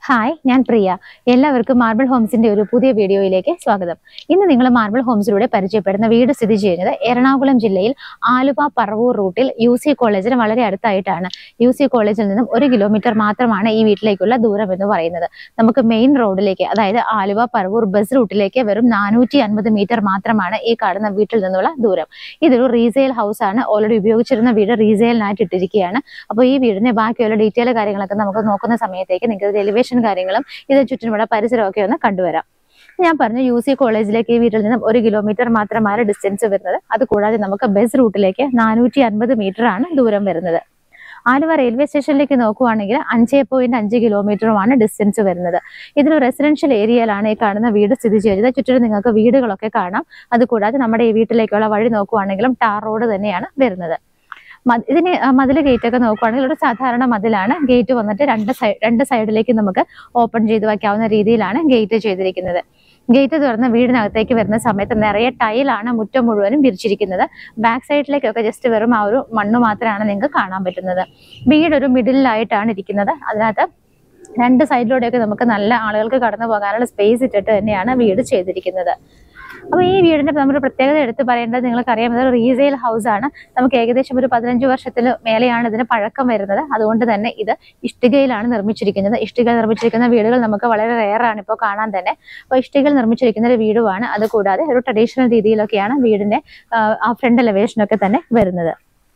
hi ഞാൻ പ്രിയ എല്ലാവർക്കും marble ഹോംസിന്റെ ഒരു പുതിയ വീഡിയോയിലേക്ക് സ്വാഗതം ഇന്ന് നിങ്ങൾ മാർബിൾ ഹോംസിലൂടെ പരിചയപ്പെടുന്ന വീട് സ്ഥിതി ചെയ്യുന്നത് എറണാകുളം ജില്ലയിൽ ആലുവ പറവൂർ റൂട്ടിൽ യു സി കോളേജിന് വളരെ അടുത്തായിട്ടാണ് യു സി കോളേജിൽ നിന്നും ഒരു കിലോമീറ്റർ മാത്രമാണ് ഈ വീട്ടിലേക്കുള്ള ദൂരം എന്ന് പറയുന്നത് നമുക്ക് മെയിൻ റോഡിലേക്ക് അതായത് ആലുവ പറവൂർ ബസ് റൂട്ടിലേക്ക് വെറും നാനൂറ്റി അൻപത് മീറ്റർ മാത്രമാണ് ഈ കാണുന്ന വീട്ടിൽ നിന്നുള്ള ദൂരം ഇതൊരു റീസെയിൽ ഹൗസ് ആണ് ഓൾറെഡി ഉപയോഗിച്ചിരുന്ന വീട് റീസെയിലിനായിട്ട് ഇട്ടിരിക്കുകയാണ് അപ്പോൾ ഈ വീടിന്റെ ബാക്കിയുള്ള ഡീറ്റെയിൽ കാര്യങ്ങളൊക്കെ നമുക്ക് നോക്കുന്ന സമയത്തേക്ക് നിങ്ങൾക്ക് എലിവേഷൻ കാര്യങ്ങളും ഇത് ചുറ്റിനുമുള്ള പരിസരമൊക്കെ ഒന്ന് കണ്ടുവരാം ഞാൻ പറഞ്ഞു യു സി കോളേജിലേക്ക് ഈ വീട്ടിൽ നിന്നും ഒരു കിലോമീറ്റർ മാത്രമാണ് ഡിസ്റ്റൻസ് വരുന്നത് അത് കൂടാതെ നമുക്ക് ബസ് റൂട്ടിലേക്ക് നാനൂറ്റി അൻപത് മീറ്റർ ആണ് ദൂരം വരുന്നത് ആലുവ റെയിൽവേ സ്റ്റേഷനിലേക്ക് നോക്കുവാണെങ്കിൽ അഞ്ച് പോയിന്റ് അഞ്ച് കിലോമീറ്ററുമാണ് ഡിസ്റ്റൻസ് വരുന്നത് ഇതൊരു റെസിഡൻഷ്യൽ ഏരിയയിലാണ് ഈ കാണുന്ന വീട് സ്ഥിതി ചെയ്യുന്നത് ചുറ്റിലും നിങ്ങൾക്ക് വീടുകളൊക്കെ കാണാം അതുകൂടാതെ നമ്മുടെ ഈ വീട്ടിലേക്കുള്ള വഴി നോക്കുവാണെങ്കിലും ടാർ റോഡ് തന്നെയാണ് വരുന്നത് മ- ഇതിന് മതിൽ ഗേറ്റ് ഒക്കെ നോക്കുവാണെങ്കിൽ ഒരു സാധാരണ മതിലാണ് ഗേറ്റ് വന്നിട്ട് രണ്ട് സൈഡ് രണ്ട് സൈഡിലേക്ക് നമുക്ക് ഓപ്പൺ ചെയ്ത് വയ്ക്കാവുന്ന രീതിയിലാണ് ഗേറ്റ് ചെയ്തിരിക്കുന്നത് ഗേറ്റ് തുറന്ന് വീടിനകത്തേക്ക് വരുന്ന സമയത്ത് നിറയെ ടൈലാണ് മുറ്റം മുഴുവനും വിരിച്ചിരിക്കുന്നത് ബാക്ക് സൈഡിലേക്കൊക്കെ ജസ്റ്റ് വെറും ആ ഒരു മണ്ണ് മാത്രമാണ് നിങ്ങൾക്ക് കാണാൻ പറ്റുന്നത് വീടൊരു മിഡിലായിട്ടാണ് ഇരിക്കുന്നത് അതിനകത്ത് രണ്ട് സൈഡിലൂടെയൊക്കെ നമുക്ക് നല്ല ആളുകൾക്ക് കടന്നു പോകാനുള്ള സ്പേസ് ഇട്ടിട്ട് തന്നെയാണ് വീട് ചെയ്തിരിക്കുന്നത് അപ്പോൾ ഈ വീടിന്റെ നമ്മുടെ പ്രത്യേകത എടുത്ത് പറയേണ്ടത് നിങ്ങൾക്കറിയാം ഇത് റീസെയിൽ ഹൗസ് ആണ് നമുക്ക് ഏകദേശം ഒരു പതിനഞ്ച് വർഷത്തിൽ മേലെയാണ് ഇതിന് പഴക്കം വരുന്നത് അതുകൊണ്ട് തന്നെ ഇത് ഇഷ്ടികയിലാണ് നിർമ്മിച്ചിരിക്കുന്നത് ഇഷ്ടിക നിർമ്മിച്ചിരിക്കുന്ന വീടുകൾ നമുക്ക് വളരെ റെയറാണ് ഇപ്പോൾ കാണാൻ തന്നെ അപ്പോൾ ഇഷ്ടികയിൽ നിർമ്മിച്ചിരിക്കുന്ന ഒരു വീടുമാണ് അതുകൂടാതെ ഒരു ട്രഡീഷണൽ രീതിയിലൊക്കെയാണ് വീടിന്റെ ആ, ആ ഫ്രണ്ട് എലവേഷനൊക്കെ തന്നെ വരുന്നത്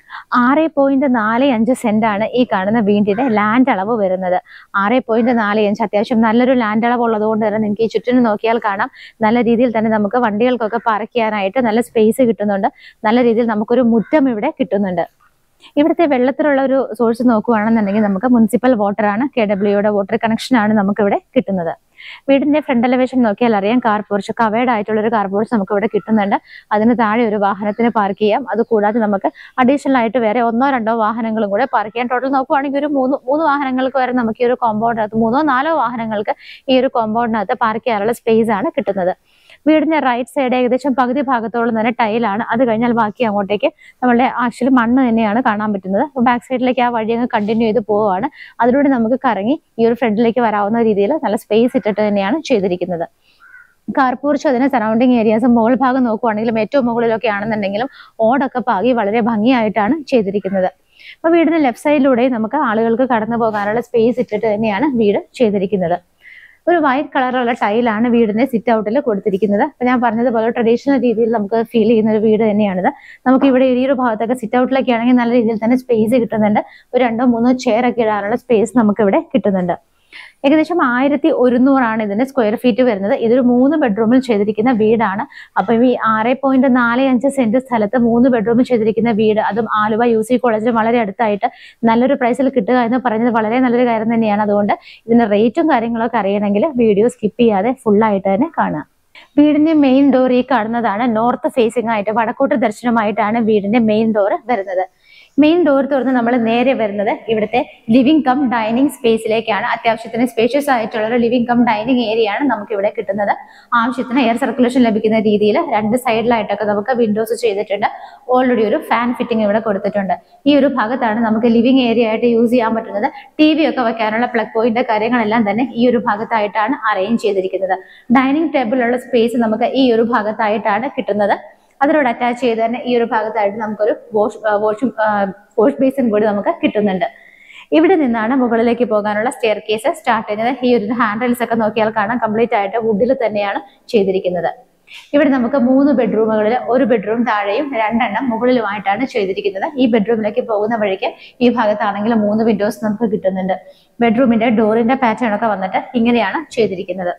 ആറ് പോയിന്റ് നാല് അഞ്ച് സെന്റ് ആണ് ഈ കാണുന്ന വീടിന്റെ ലാൻഡ് അളവ് വരുന്നത് ആറ് പോയിന്റ് നാല് അഞ്ച് അത്യാവശ്യം നല്ലൊരു ലാൻഡ് അളവ് ഉള്ളത് കൊണ്ട് തന്നെ നിങ്ങൾക്ക് ഈ ചുറ്റിനും നോക്കിയാൽ കാണാം നല്ല രീതിയിൽ തന്നെ നമുക്ക് വണ്ടികൾക്കൊക്കെ പാർക്ക് ചെയ്യാനായിട്ട് നല്ല സ്പേസ് കിട്ടുന്നുണ്ട് നല്ല രീതിയിൽ നമുക്കൊരു മുറ്റം ഇവിടെ കിട്ടുന്നുണ്ട് ഇവിടുത്തെ വെള്ളത്തിലുള്ള ഒരു സോഴ്സ് നോക്കുകയാണെന്നുണ്ടെങ്കിൽ നമുക്ക് മുനിസിപ്പൽ വാട്ടർ ആണ് കെ ഡബ്ല്യുയുടെ വാട്ടർ കണക്ഷൻ ആണ് നമുക്ക് ഇവിടെ കിട്ടുന്നത് വീടിന്റെ ഫ്രണ്ട് എലവേഷൻ നോക്കിയാൽ അറിയാം കാർ പോർച്ച് കവേഡ് ആയിട്ടുള്ള ഒരു കാർ പോർച്ച് നമുക്ക് ഇവിടെ കിട്ടുന്നുണ്ട് അതിന് താഴെ ഒരു വാഹനത്തിന് പാർക്ക് ചെയ്യാം അത് കൂടാതെ നമുക്ക് അഡീഷണൽ ആയിട്ട് വേറെ ഒന്നോ രണ്ടോ വാഹനങ്ങളും കൂടെ പാർക്ക് ചെയ്യാം ടോട്ടൽ നോക്കുവാണെങ്കിൽ ഒരു മൂന്ന് മൂന്ന് വാഹനങ്ങൾക്ക് വരെ നമുക്ക് ഈ ഒരു കോമ്പൗണ്ടിനകത്ത് മൂന്നോ നാലോ വാഹനങ്ങൾക്ക് ഈ ഒരു കോമ്പൗണ്ടിനകത്ത് പാർക്ക് ചെയ്യാനുള്ള സ്പേസ് ആണ് കിട്ടുന്നത് വീടിന്റെ റൈറ്റ് സൈഡ് ഏകദേശം പകുതി ഭാഗത്തോളം തന്നെ ടൈലാണ് അത് കഴിഞ്ഞാൽ ബാക്കി അങ്ങോട്ടേക്ക് നമ്മളുടെ ആക്ച്വലി മണ്ണ് തന്നെയാണ് കാണാൻ പറ്റുന്നത് ബാക്ക് സൈഡിലേക്ക് ആ വഴി അങ്ങ് കണ്ടിന്യൂ ചെയ്ത് പോവുകയാണ് അതിലൂടെ നമുക്ക് കറങ്ങി ഈ ഒരു ഫ്രണ്ടിലേക്ക് വരാവുന്ന രീതിയിൽ നല്ല സ്പേസ് ഇട്ടിട്ട് തന്നെയാണ് ചെയ്തിരിക്കുന്നത് കാർപൂർച്ച് അതിന് സറൗണ്ടിങ് ഏരിയാസ് മുകൾ ഭാഗം നോക്കുവാണെങ്കിലും ഏറ്റവും മുകളിലൊക്കെ ആണെന്നുണ്ടെങ്കിലും ഓടൊക്കെ പാകി വളരെ ഭംഗിയായിട്ടാണ് ചെയ്തിരിക്കുന്നത് അപ്പൊ വീടിന്റെ ലെഫ്റ്റ് സൈഡിലൂടെ നമുക്ക് ആളുകൾക്ക് കടന്നു പോകാനുള്ള സ്പേസ് ഇട്ടിട്ട് തന്നെയാണ് വീട് ചെയ്തിരിക്കുന്നത് ഒരു വൈറ്റ് കളറുള്ള ടൈലാണ് വീടിന്റെ സിറ്റ് ഔട്ടിൽ കൊടുത്തിരിക്കുന്നത് അപ്പൊ ഞാൻ പറഞ്ഞതുപോലെ ട്രഡീഷണൽ രീതിയിൽ നമുക്ക് ഫീൽ ചെയ്യുന്ന ഒരു വീട് തന്നെയാണിത് നമുക്ക് ഇവിടെ ഈ ഒരു ഭാഗത്തൊക്കെ സിറ്റ് ഔട്ടിലൊക്കെ ആണെങ്കിൽ നല്ല രീതിയിൽ തന്നെ സ്പേസ് കിട്ടുന്നുണ്ട് ഒരു രണ്ടോ മൂന്നോ ചെയർ ഒക്കെ ഇടാനുള്ള സ്പേസ് നമുക്ക് ഇവിടെ കിട്ടുന്നുണ്ട് ഏകദേശം ആയിരത്തി ഒരുന്നൂറാണ് ഇതിന്റെ സ്ക്വയർ ഫീറ്റ് വരുന്നത് ഇതൊരു മൂന്ന് ബെഡ്റൂമിൽ ചെയ്തിരിക്കുന്ന വീടാണ് അപ്പൊ ഈ ആറ് പോയിന്റ് നാല് അഞ്ച് സെന്റ് സ്ഥലത്ത് മൂന്ന് ബെഡ്റൂമിൽ ചെയ്തിരിക്കുന്ന വീട് അതും ആലുവ യു സി കോളേജിന് വളരെ അടുത്തായിട്ട് നല്ലൊരു പ്രൈസിൽ കിട്ടുക എന്ന് പറയുന്നത് വളരെ നല്ലൊരു കാര്യം തന്നെയാണ് അതുകൊണ്ട് ഇതിന്റെ റേറ്റും കാര്യങ്ങളൊക്കെ അറിയണമെങ്കിൽ വീഡിയോ സ്കിപ്പ് ചെയ്യാതെ full ആയിട്ട് തന്നെ കാണുക വീടിന്റെ മെയിൻ ഡോർ ഈ കാണുന്നതാണ് നോർത്ത് ഫേസിംഗ് ആയിട്ട് വടക്കോട്ട് ദർശനമായിട്ടാണ് വീടിന്റെ മെയിൻ ഡോർ വരുന്നത് മെയിൻ ഡോർ തുറന്ന് നമ്മൾ നേരെ വരുന്നത് ഇവിടുത്തെ ലിവിംഗ് കം ഡൈനിങ് സ്പേസിലേക്കാണ് അത്യാവശ്യത്തിന് സ്പേഷ്യസ് ആയിട്ടുള്ള ഒരു ലിവിംഗ് കം ഡൈനിങ് ഏരിയ ആണ് നമുക്ക് ഇവിടെ കിട്ടുന്നത് ആവശ്യത്തിന് എയർ സർക്കുലേഷൻ ലഭിക്കുന്ന രീതിയിൽ രണ്ട് സൈഡിലായിട്ടൊക്കെ നമുക്ക് വിൻഡോസ് ചെയ്തിട്ടുണ്ട് ഓൾറെഡി ഒരു ഫാൻ ഫിറ്റിംഗ് ഇവിടെ കൊടുത്തിട്ടുണ്ട് ഈ ഒരു ഭാഗത്താണ് നമുക്ക് ലിവിംഗ് ഏരിയ ആയിട്ട് യൂസ് ചെയ്യാൻ പറ്റുന്നത് ടി വി ഒക്കെ വെക്കാനുള്ള പ്ലഗ് പോയിന്റ് കാര്യങ്ങളെല്ലാം തന്നെ ഈ ഒരു ഭാഗത്തായിട്ടാണ് അറേഞ്ച് ചെയ്തിരിക്കുന്നത് ഡൈനിങ് ടേബിളിലുള്ള സ്പേസ് നമുക്ക് ഈ ഒരു ഭാഗത്തായിട്ടാണ് കിട്ടുന്നത് അതിനോട് അറ്റാച്ച് ചെയ്ത് തന്നെ ഈ ഒരു ഭാഗത്തായിട്ട് നമുക്കൊരു വാഷ് വാഷും വാഷ് ബേസിൻ കൂടി നമുക്ക് കിട്ടുന്നുണ്ട് ഇവിടെ നിന്നാണ് മുകളിലേക്ക് പോകാനുള്ള സ്റ്റെയർ കേസ് സ്റ്റാർട്ട് ചെയ്യുന്നത് ഈ ഒരു ഹാൻഡ് റെയിൽസ് ഒക്കെ നോക്കിയാൽ കാണാം കംപ്ലീറ്റ് ആയിട്ട് വുഡിൽ തന്നെയാണ് ചെയ്തിരിക്കുന്നത് ഇവിടെ നമുക്ക് മൂന്ന് ബെഡ്റൂമുകളിൽ ഒരു ബെഡ്റൂം താഴെയും രണ്ടെണ്ണം മുകളിലുമായിട്ടാണ് ചെയ്തിരിക്കുന്നത് ഈ ബെഡ്റൂമിലേക്ക് പോകുന്ന വഴിക്ക് ഈ ഭാഗത്താണെങ്കിൽ മൂന്ന് വിൻഡോസ് നമുക്ക് കിട്ടുന്നുണ്ട് ബെഡ്റൂമിന്റെ ഡോറിന്റെ പാറ്റേൺ ഒക്കെ വന്നിട്ട് ഇങ്ങനെയാണ് ചെയ്തിരിക്കുന്നത്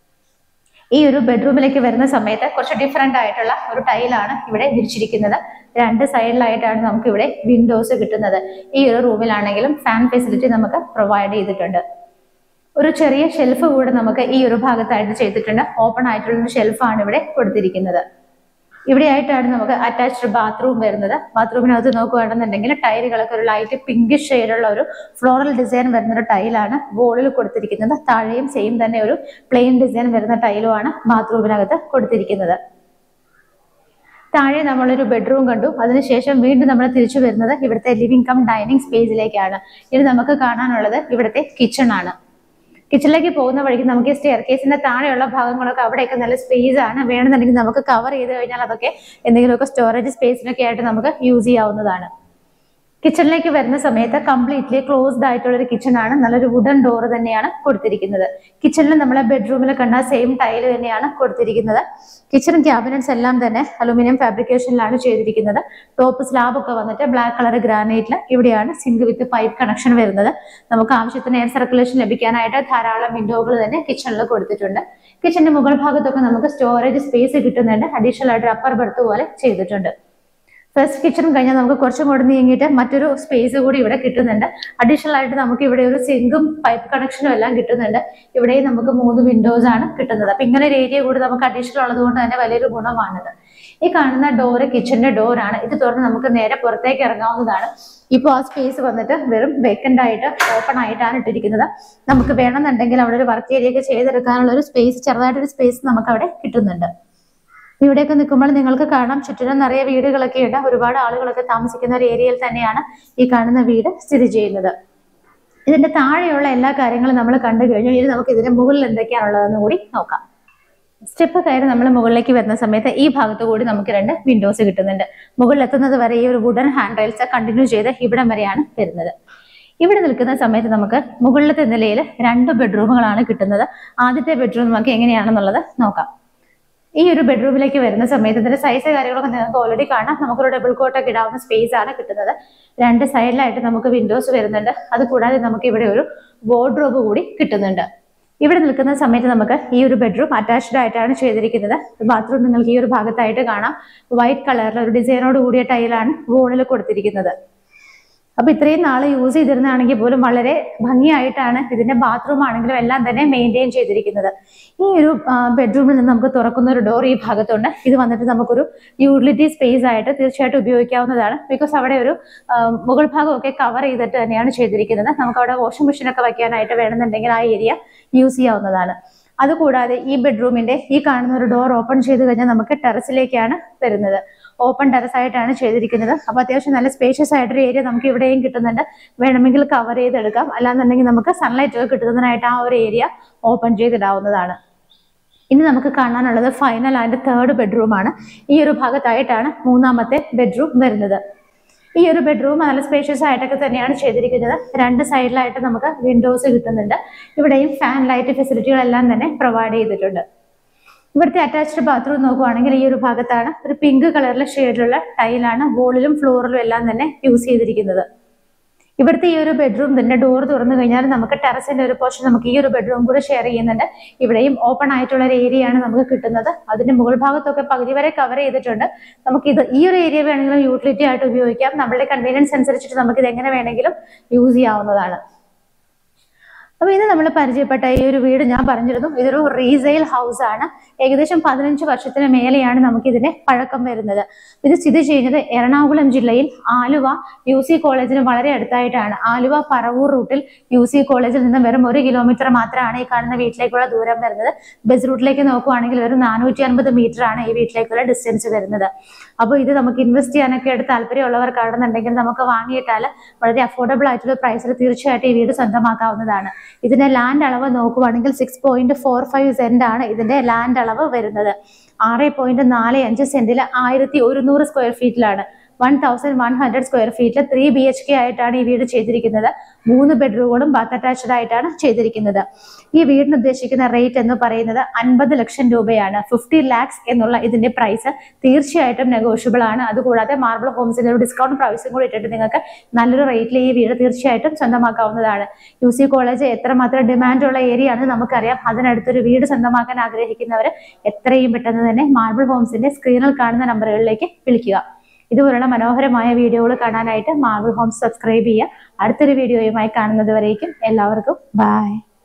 ഈ ഒരു ബെഡ്റൂമിലേക്ക് വരുന്ന സമയത്ത് കുറച്ച് ഡിഫറെന്റ് ആയിട്ടുള്ള ഒരു ടൈലാണ് ഇവിടെ വിരിച്ചിരിക്കുന്നത് രണ്ട് സൈഡിലായിട്ടാണ് നമുക്ക് ഇവിടെ വിൻഡോസ് കിട്ടുന്നത് ഈ ഒരു റൂമിലാണെങ്കിലും ഫാൻ ഫെസിലിറ്റി നമുക്ക് പ്രൊവൈഡ് ചെയ്തിട്ടുണ്ട് ഒരു ചെറിയ ഷെൽഫ് കൂടെ നമുക്ക് ഈ ഒരു ഭാഗത്തായിട്ട് ചെയ്തിട്ടുണ്ട് ഓപ്പൺ ആയിട്ടുള്ള ഒരു ഷെൽഫാണ് ഇവിടെ കൊടുത്തിരിക്കുന്നത് ഇവിടെയായിട്ടാണ് നമുക്ക് അറ്റാച്ച്ഡ് ബാത്റൂം വരുന്നത് ബാത്റൂമിനകത്ത് നോക്കുകയാണെന്നുണ്ടെങ്കിൽ ടൈലുകളൊക്കെ ഒരു ലൈറ്റ് പിങ്കിഷ് ഷെയ്ഡുള്ള ഒരു ഫ്ലോറൽ ഡിസൈൻ വരുന്ന ഒരു ടൈലാണ് വോളിൽ കൊടുത്തിരിക്കുന്നത് താഴെയും സെയിം തന്നെ ഒരു പ്ലെയിൻ ഡിസൈൻ വരുന്ന ടൈലുമാണ് ബാത്റൂമിനകത്ത് കൊടുത്തിരിക്കുന്നത് താഴെ നമ്മളൊരു ബെഡ്റൂം കണ്ടു അതിനുശേഷം വീണ്ടും നമ്മൾ തിരിച്ചു വരുന്നത് ഇവിടുത്തെ ലിവിംഗ് കം ഡൈനിങ് സ്പേസിലേക്കാണ് ഇനി നമുക്ക് കാണാനുള്ളത് ഇവിടുത്തെ കിച്ചൺ ആണ് കിച്ചണിലേക്ക് പോകുന്ന വഴിക്ക് നമുക്ക് ഈ സ്റ്റെയർ കേസിന്റെ താഴെയുള്ള ഭാഗങ്ങളൊക്കെ അവിടെയൊക്കെ നല്ല സ്പേസ് ആണ് വേണമെന്നുണ്ടെങ്കിൽ നമുക്ക് കവർ ചെയ്ത് കഴിഞ്ഞാൽ അതൊക്കെ എന്തെങ്കിലുമൊക്കെ സ്റ്റോറേജ് സ്പേസിനൊക്കെ ആയിട്ട് നമുക്ക് യൂസ് ചെയ്യാവുന്നതാണ് കിച്ചണിലേക്ക് വരുന്ന സമയത്ത് കംപ്ലീറ്റ്ലി ക്ലോസ്ഡ് ആയിട്ടുള്ള ഒരു കിച്ചൺ ആണ് നല്ലൊരു വുഡൻ ഡോർ തന്നെയാണ് കൊടുത്തിരിക്കുന്നത് കിച്ചണിൽ നമ്മളെ ബെഡ്റൂമിൽ കണ്ട സെയിം ടൈല് തന്നെയാണ് കൊടുത്തിരിക്കുന്നത് കിച്ചൺ ക്യാബിനറ്റ്സ് എല്ലാം തന്നെ അലുമിനിയം ഫാബ്രിക്കേഷനിലാണ് ചെയ്തിരിക്കുന്നത് ടോപ്പ് സ്ലാബ് ഒക്കെ വന്നിട്ട് ബ്ലാക്ക് കളർ ഗ്രാനൈറ്റിൽ ഇവിടെയാണ് സിങ്ക് വിത്ത് പൈപ്പ് കണക്ഷൻ വരുന്നത് നമുക്ക് ആവശ്യത്തിന് എയർ സർക്കുലേഷൻ ലഭിക്കാനായിട്ട് ധാരാളം വിൻഡോകൾ തന്നെ കിച്ചണിൽ കൊടുത്തിട്ടുണ്ട് കിച്ചണിന്റെ മുകൾ ഭാഗത്തൊക്കെ നമുക്ക് സ്റ്റോറേജ് സ്പേസ് കിട്ടുന്നുണ്ട് അഡീഷണൽ ആയിട്ട് അപ്പർ ബർത്ത് പോലെ ചെയ്തിട്ടുണ്ട് ഫസ്റ്റ് കിച്ചൺ കഴിഞ്ഞാൽ നമുക്ക് കുറച്ചും കൂടി നീങ്ങിയിട്ട് മറ്റൊരു സ്പേസ് കൂടി ഇവിടെ കിട്ടുന്നുണ്ട് അഡീഷണൽ ആയിട്ട് നമുക്ക് ഇവിടെ ഒരു സിങ്കും പൈപ്പ് കണക്ഷനും എല്ലാം കിട്ടുന്നുണ്ട് ഇവിടെയും നമുക്ക് മൂന്ന് വിൻഡോസ് ആണ് കിട്ടുന്നത് അപ്പൊ ഇങ്ങനെ ഒരു ഏരിയ കൂടി നമുക്ക് അഡീഷണൽ ഉള്ളത് കൊണ്ട് തന്നെ വലിയൊരു ഗുണമാണിത് ഈ കാണുന്ന ഡോറ് കിച്ചന്റെ ഡോറാണ് ഇത് തുറന്ന് നമുക്ക് നേരെ പുറത്തേക്ക് ഇറങ്ങാവുന്നതാണ് ഇപ്പോൾ ആ സ്പേസ് വന്നിട്ട് വെറും വേക്കൻ്റ് ആയിട്ട് ഓപ്പൺ ആയിട്ടാണ് ഇട്ടിരിക്കുന്നത് നമുക്ക് വേണമെന്നുണ്ടെങ്കിൽ അവിടെ ഒരു വർക്ക് ഏരിയ ഒക്കെ ചെയ്തെടുക്കാനുള്ള ഒരു സ്പേസ് ചെറുതായിട്ടൊരു സ്പേസ് നമുക്ക് അവിടെ കിട്ടുന്നുണ്ട് ഇവിടെയൊക്കെ നിൽക്കുമ്പോൾ നിങ്ങൾക്ക് കാണാം ചുറ്റിനും നിറയെ വീടുകളൊക്കെ ഉണ്ട് ഒരുപാട് ആളുകളൊക്കെ താമസിക്കുന്ന ഒരു ഏരിയയിൽ തന്നെയാണ് ഈ കാണുന്ന വീട് സ്ഥിതി ചെയ്യുന്നത് ഇതിന്റെ താഴെയുള്ള എല്ലാ കാര്യങ്ങളും നമ്മൾ കണ്ടു കഴിഞ്ഞു ഇനി നമുക്ക് ഇതിന്റെ മുകളിൽ എന്തൊക്കെയാണുള്ളതെന്ന് കൂടി നോക്കാം സ്റ്റെപ്പ് കയറി നമ്മൾ മുകളിലേക്ക് വരുന്ന സമയത്ത് ഈ ഭാഗത്ത് കൂടി നമുക്ക് രണ്ട് വിൻഡോസ് കിട്ടുന്നുണ്ട് മുകളിൽ എത്തുന്നത് വരെ ഈ ഒരു വുഡൻ ഹാൻഡ് റെയിൽസ് കണ്ടിന്യൂ ചെയ്ത് ഇവിടം വരെയാണ് വരുന്നത് ഇവിടെ നിൽക്കുന്ന സമയത്ത് നമുക്ക് മുകളിലത്തെ നിലയിൽ രണ്ട് ബെഡ്റൂമുകളാണ് കിട്ടുന്നത് ആദ്യത്തെ ബെഡ്റൂം നമുക്ക് എങ്ങനെയാണെന്നുള്ളത് നോക്കാം ഈ ഒരു ബെഡ്റൂമിലേക്ക് വരുന്ന സമയത്ത് ഇതിന്റെ സൈസ് കാര്യങ്ങളൊക്കെ നിങ്ങൾക്ക് ഓൾറെഡി കാണാം നമുക്കൊരു ഡബിൾ കോട്ടൊക്കെ ഇടാവുന്ന സ്പേസ് ആണ് കിട്ടുന്നത് രണ്ട് സൈഡിലായിട്ട് നമുക്ക് വിൻഡോസ് വരുന്നുണ്ട് അത് കൂടാതെ നമുക്ക് ഇവിടെ ഒരു വാർഡ്രോബ് കൂടി കിട്ടുന്നുണ്ട് ഇവിടെ നിൽക്കുന്ന സമയത്ത് നമുക്ക് ഈ ഒരു ബെഡ്റൂം അറ്റാച്ച്ഡ് ആയിട്ടാണ് ചെയ്തിരിക്കുന്നത് ബാത്റൂം നിങ്ങൾക്ക് ഈ ഒരു ഭാഗത്തായിട്ട് കാണാം വൈറ്റ് കളറിൽ ഒരു ഡിസൈനോട് കൂടിയ ടൈലാണ് വോളിൽ കൊടുത്തിരിക്കുന്നത് അപ്പൊ ഇത്രയും നാള് യൂസ് ചെയ്തിരുന്നതാണെങ്കിൽ പോലും വളരെ ഭംഗിയായിട്ടാണ് ഇതിന്റെ ബാത്റൂം ആണെങ്കിലും എല്ലാം തന്നെ മെയിൻറ്റെയിൻ ചെയ്തിരിക്കുന്നത് ഈ ഒരു ബെഡ്റൂമിൽ നിന്ന് നമുക്ക് തുറക്കുന്ന ഒരു ഡോർ ഈ ഭാഗത്തുണ്ട് ഇത് വന്നിട്ട് നമുക്കൊരു യൂട്ടിലിറ്റി സ്പേസ് ആയിട്ട് തീർച്ചയായിട്ടും ഉപയോഗിക്കാവുന്നതാണ് ബിക്കോസ് അവിടെ ഒരു ആ, മുകൾ ഭാഗമൊക്കെ കവർ ചെയ്തിട്ട് തന്നെയാണ് ചെയ്തിരിക്കുന്നത് നമുക്ക് അവിടെ വാഷിംഗ് മെഷീൻ ഒക്കെ വയ്ക്കാനായിട്ട് വേണമെന്നുണ്ടെങ്കിൽ ആ ഏരിയ യൂസ് ചെയ്യാവുന്നതാണ് അതുകൂടാതെ ഈ ബെഡ്റൂമിന്റെ ഈ കാണുന്ന ഒരു ഡോർ ഓപ്പൺ ചെയ്ത് കഴിഞ്ഞാൽ നമുക്ക് ടെറസിലേക്കാണ് വരുന്നത് ഓപ്പൺ ടെറസ് ആയിട്ടാണ് ചെയ്തിരിക്കുന്നത് അപ്പൊ അത്യാവശ്യം നല്ല സ്പേഷ്യസ് ആയിട്ടൊരു ഏരിയ നമുക്ക് ഇവിടെയും കിട്ടുന്നുണ്ട് വേണമെങ്കിൽ കവർ ചെയ്തെടുക്കാം അല്ലാന്നുണ്ടെങ്കിൽ നമുക്ക് സൺലൈറ്റ് ഒക്കെ കിട്ടുന്നതിനായിട്ട് ആ ഒരു ഏരിയ ഓപ്പൺ ചെയ്തിടാവുന്നതാണ് ഇനി നമുക്ക് കാണാനുള്ളത് ഫൈനൽ ആൻഡ് തേർഡ് ബെഡ്റൂം ആണ് ഈ ഒരു ഭാഗത്തായിട്ടാണ് മൂന്നാമത്തെ ബെഡ്റൂം വരുന്നത് ഈ ഒരു ബെഡ്റൂം നല്ല സ്പേഷ്യസ് ആയിട്ടൊക്കെ തന്നെയാണ് ചെയ്തിരിക്കുന്നത് രണ്ട് സൈഡിലായിട്ട് നമുക്ക് വിൻഡോസ് കിട്ടുന്നുണ്ട് ഇവിടെയും ഫാൻ ലൈറ്റ് ഫെസിലിറ്റികളെല്ലാം തന്നെ പ്രൊവൈഡ് ചെയ്തിട്ടുണ്ട് ഇവിടുത്തെ അറ്റാച്ച്ഡ് ബാത്റൂം നോക്കുവാണെങ്കിൽ ഈ ഒരു ഭാഗത്താണ് ഒരു പിങ്ക് കളറിലെ ഷെയ്ഡിലുള്ള ടൈലാണ് വോളിലും ഫ്ലോറിലും എല്ലാം തന്നെ യൂസ് ചെയ്തിരിക്കുന്നത് ഇവിടുത്തെ ഈ ഒരു ബെഡ്റൂം തന്നെ ഡോർ തുറന്നു കഴിഞ്ഞാൽ നമുക്ക് ടെറസിന്റെ ഒരു പോർഷൻ നമുക്ക് ഈ ഒരു ബെഡ്റൂം കൂടെ ഷെയർ ചെയ്യുന്നുണ്ട് ഇവിടെയും ഓപ്പൺ ആയിട്ടുള്ള ഒരു ഏരിയ ആണ് നമുക്ക് കിട്ടുന്നത് അതിന്റെ മുകൾ ഭാഗത്തൊക്കെ പകുതി വരെ കവർ ചെയ്തിട്ടുണ്ട് നമുക്ക് ഇത് ഈ ഒരു ഏരിയ വേണമെങ്കിലും യൂട്ടിലിറ്റി ആയിട്ട് ഉപയോഗിക്കാം നമ്മുടെ കൺവീനിയൻസ് അനുസരിച്ചിട്ട് നമുക്ക് ഇത് എങ്ങനെ വേണമെങ്കിലും യൂസ് ചെയ്യാവുന്നതാണ് അപ്പൊ ഇന്ന് നമ്മൾ പരിചയപ്പെട്ട ഈ ഒരു വീട് ഞാൻ പറഞ്ഞിരുന്നു ഇതൊരു റീസെയിൽ ഹൗസ് ആണ് ഏകദേശം പതിനഞ്ച് വർഷത്തിന് മേലെയാണ് നമുക്ക് ഇതിന്റെ പഴക്കം വരുന്നത് ഇത് സ്ഥിതി ചെയ്യുന്നത് എറണാകുളം ജില്ലയിൽ ആലുവ യു സി കോളേജിന് വളരെ അടുത്തായിട്ടാണ് ആലുവ പറവൂർ റൂട്ടിൽ യു സി കോളേജിൽ നിന്ന് വെറും ഒരു കിലോമീറ്റർ മാത്രമാണ് ഈ കാണുന്ന വീട്ടിലേക്കുള്ള ദൂരം വരുന്നത് ബസ് റൂട്ടിലേക്ക് നോക്കുവാണെങ്കിൽ വെറും നാനൂറ്റി അൻപത് മീറ്റർ ആണ് ഈ വീട്ടിലേക്കുള്ള ഡിസ്റ്റൻസ് വരുന്നത് അപ്പോൾ ഇത് നമുക്ക് ഇൻവെസ്റ്റ് ചെയ്യാനൊക്കെ ആയിട്ട് താല്പര്യമുള്ളവർക്കാണെന്നുണ്ടെങ്കിൽ നമുക്ക് വാങ്ങിയിട്ടാൽ വളരെ അഫോർഡബിൾ ആയിട്ടുള്ള പ്രൈസിൽ തീർച്ചയായിട്ടും ഈ വീട് സ്വന്തമാക്കാവുന്നതാണ് ഇതിന്റെ ലാൻഡ് അളവ് നോക്കുവാണെങ്കിൽ six point four five cent ആണ് ഇതിന്റെ ലാൻഡ് അളവ് വരുന്നത് ആറ് പോയിന്റ് നാല് അഞ്ച് സെന്റിൽ ആയിരത്തി ഒരുന്നൂറ് സ്ക്വയർ ഫീറ്റിലാണ് one thousand one hundred square ഫീറ്റിൽ ത്രീ ബി എച്ച് കെ ആയിട്ടാണ് ഈ വീട് ചെയ്തിരിക്കുന്നത് മൂന്ന് ബെഡ്റൂമുകളും ബാത്ത് അറ്റാച്ച്ഡ് ആയിട്ടാണ് ചെയ്തിരിക്കുന്നത് ഈ വീടിന് ഉദ്ദേശിക്കുന്ന റേറ്റ് എന്ന് പറയുന്നത് അൻപത് ലക്ഷം രൂപയാണ് ഫിഫ്റ്റി ലാക്സ് എന്നുള്ള ഇതിന്റെ പ്രൈസ് തീർച്ചയായിട്ടും നെഗോഷ്യബിൾ ആണ് അതുകൂടാതെ മാർബിൾ ഹോംസിന്റെ ഒരു ഡിസ്കൗണ്ട് പ്രൈസും കൂടി ഇട്ടിട്ട് നിങ്ങൾക്ക് നല്ലൊരു റേറ്റിൽ ഈ വീട് തീർച്ചയായിട്ടും സ്വന്തമാക്കാവുന്നതാണ് യു സി കോളേജ് എത്രമാത്രം ഡിമാൻഡുള്ള ഏരിയ ആണെന്ന് നമുക്കറിയാം അതിനടുത്തൊരു വീട് സ്വന്തമാക്കാൻ ആഗ്രഹിക്കുന്നവർ എത്രയും പെട്ടെന്ന് തന്നെ മാർബിൾ ഹോംസിന്റെ സ്ക്രീനിൽ കാണുന്ന നമ്പറുകളിലേക്ക് വിളിക്കുക ഇതുപോലുള്ള മനോഹരമായ വീഡിയോകൾ കാണാനായിട്ട് മാർബിൾ ഹോംസ് സബ്സ്ക്രൈബ് ചെയ്യുക അടുത്തൊരു വീഡിയോയുമായി കാണുന്നത് വരേക്കും എല്ലാവർക്കും ബൈ